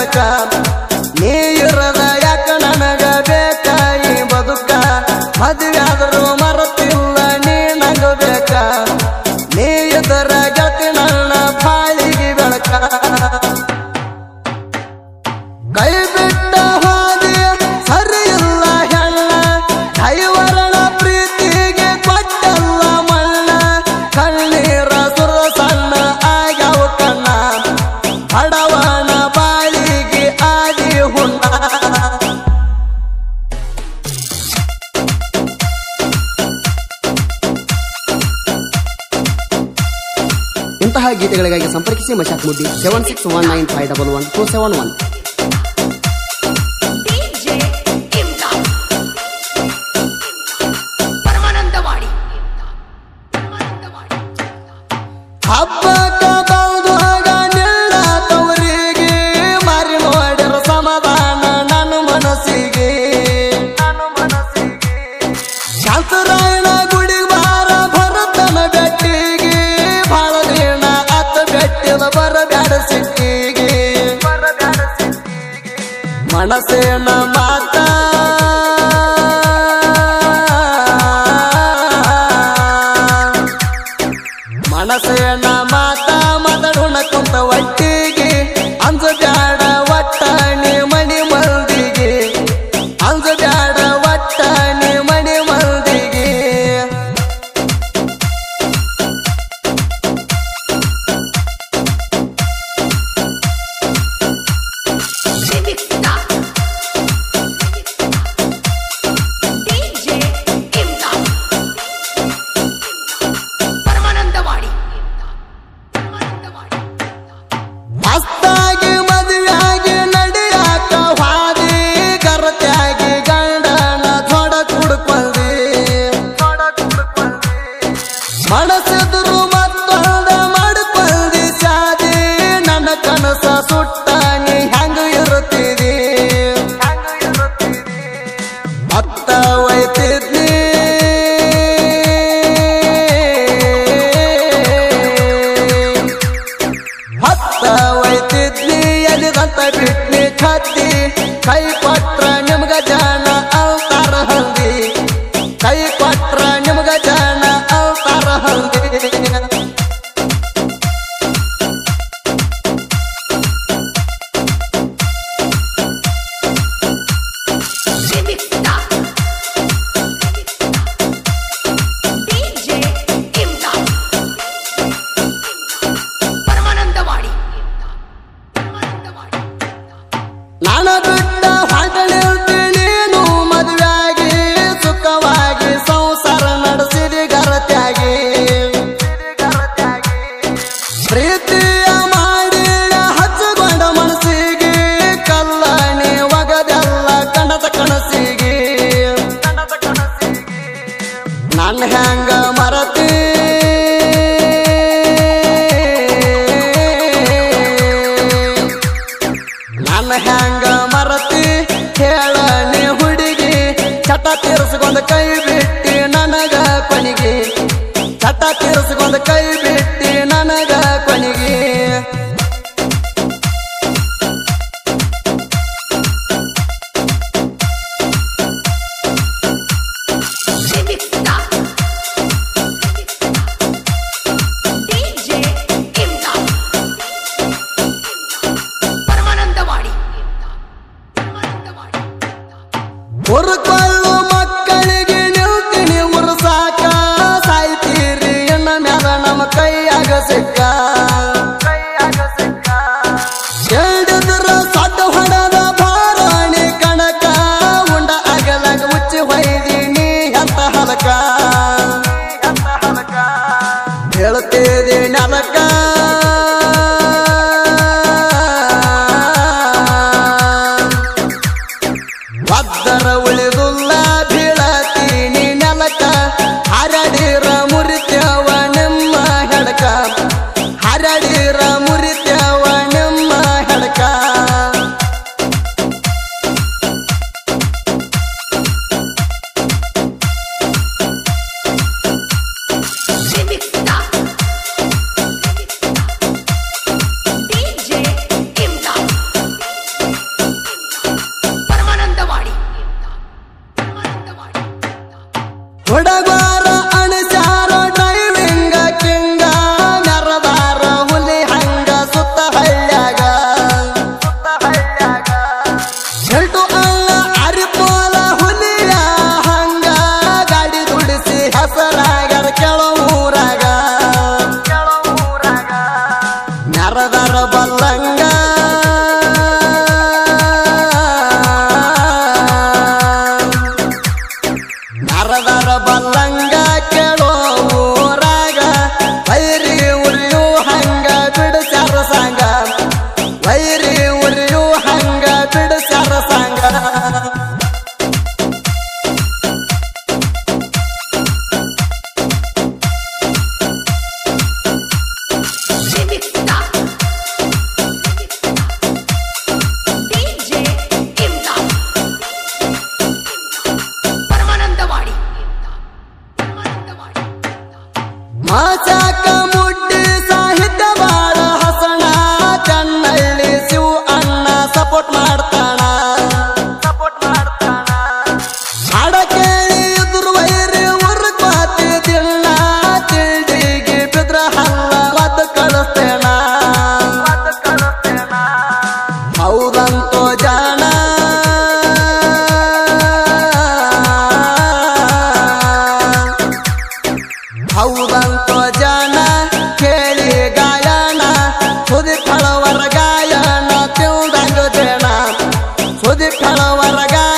ಬೆಳಕ ನೀ ಇರದ ಯಾಕ ನನಗ ಬೇಕಾಯಿ ಬದುಕ ಮದುವೆ ಆದರೂ ಮರತಿಲ್ಲ ನೀ ನಂಗ ಬೇಕ ನೀ ಇದರ ಗೆಳತಿ ನನ್ನ ಬಾಳಿಗೆ ಬೆಳಕ ಕೈ ಬಿಟ್ಟ ಹಾದಿ ಸರಿ ಇಲ್ಲ ಹೆಣ್ಣ ದೈವರಣ ಪ್ರೀತಿಗೆ ಕೊಟ್ಟಲ್ಲ ಮಣ್ಣ ಕಣ್ಣೀರ ಸುರ ಸಣ್ಣ ಆಗ್ಯಾವ ಕಣ್ಣ ಬಡವನ ಬಾಳಿಗೆ ಆದಿ ಹುಣ್ಣ ಇಂತಹ ಗೀತೆಗಳಿಗಾಗಿ ಸಂಪರ್ಕಿಸಿ ಮಶಾಕ್ ಮುಡ್ಡಿ seven six one nine five double one two seven one DJ Imdad. Paramanandawadi Paramanandawadi ಹಬ್ಬಕ್ಕ ಬಂದಾಗ ನಿಲ್ಲ ತವರಿಗೆ ಮಾರಿ ನೋಡಿರ ಸಮಾಧಾನ ನನ್ನ ಮನಸ್ಸಿಗೆ ಶಾಂತರಾಯಣ ಗುಡಿ ಬಾರ ಭರತನ ಬೆಟ್ಟಿಗೆ ಬಾಳ ದಿನ ಅತ್ತ ಬೆಟ್ಟಿದ ಬರಬ್ಯಾಡ ಸಿಟ್ಟಿಗೆ ಮನಸ್ಸಿನ ಮಾತ ಮನಸ್ಸಿನ ಮಾತ ಮದಡುಣ ಕುಂತ ಒಟ್ಟಿಗೆ ಅಂಜ ಬ್ಯಾಡ ಒಟ್ಟ ನೀ ಮಣಿ ಮಂದಿಗೆ ಅಂಜ ಬ್ಯಾಡ ಒಟ್ಟ ನೀ ಮಣಿ ಮಂದಿಗೆ ಶ್ರೀಮಿಕ್ತ. DJ ಇಮ್ದಾದ್. ಪರಮಾನಂದವಾಡಿ ಪರಮಾನಂದವಾಡಿ ಮಸ್ತಾಗಿ ಮದುವೆಯಾಗಿ ನಡಿಯಾಕ ಹಾದಿ ಕರತ್ಯಾಗಿ ಗಂಡನ ಥೊಡ ಕುಡ್ಕೊಂಡಿ ಮನಸ್ಸೆದುರು ಮತ್ತೊಂದ ಮಾಡ್ಕೊಂಡಿ ಶಾದಿ ನನ್ನ ಕನಸ ಸುಟ್ಟ ನೀ ಹೆಂಗ ಇರುತ್ತೀರಿ ಅತ್ತ ಒಯ್ತಿದ್ನಿ ಹತ್ತ ಒಯ್ತಿದ್ನಿ ಎಲ್ಲಿದಂತ ಬಿಟ್ನಿ ಕತ್ತಿ ಕೈ ಕೊಟ್ರ ನಿಮ್ಗ ಜನ ಅವತಾರ ಹಂದಿ ಕೈ ಕೊಟ್ರ ನಿಮ್ಗ ಜನ ಅವತಾರ ಹಂದಿ ಶ್ರೀಮಿಕ್ತ. DJ ಇಮ್ದಾದ್. ಪರಮಾನಂದವಾಡಿ ಪರಮಾನಂದವಾಡಿ ನಾನು ಬಿಟ್ಟ ಹೊಂಟಳಿರ್ತಿ ನೀನು ಮದುವೆಯಾಗಿ ಸುಖವಾಗಿ ಸಂಸಾರ ನಡೆಸಿದಿ ಗರತ್ಯಾಗಿ ಪ್ರೀತಿಯ ಮಾಡಿ ಹಚ್ಚಗೊಂಡ ಮನಸ್ಸಿಗೆ ಕಲ್ಲಣಿ ಒಗದೆಲ್ಲ ಕಣದ ಕನಸಿಗೆ ನನ್ನ ಹೆಂಗ ಮರತಿ ನನ್ನ ಹೆಂಗ ಮರತಿ ಹೇಳ ನೀ ಹುಡುಗಿ ಚಟ ತೀರಿಸ್ಕೊಂಡ ಕೈ ಬಿಟ್ಟಿ ನನಗ ಕೊನಿಗೆ ಚಟ ತೀರಿಸ್ಕೊಂಡ ಕೈ ಬಿಟ್ಟಿ ನನಗ ಕೊನಿಗೆ ಶ್ರೀಮಿಕ್ತ. DJ ಇಮ್ದಾದ್. ಪರಮಾನಂದವಾಡಿ ಪರಮಾನಂದವಾಡಿ ಹುರ್ಕೊಳ್ಳು ಮಕ್ಕಳಿಗೆ ನಿಲ್ತೀನಿ ಉರ್ಸಾಕ ಸಾಯ್ತೀರಿ ಎನ್ನ ಮ್ಯಾಲ ನಮ್ಮ ಕೈ ವರಗ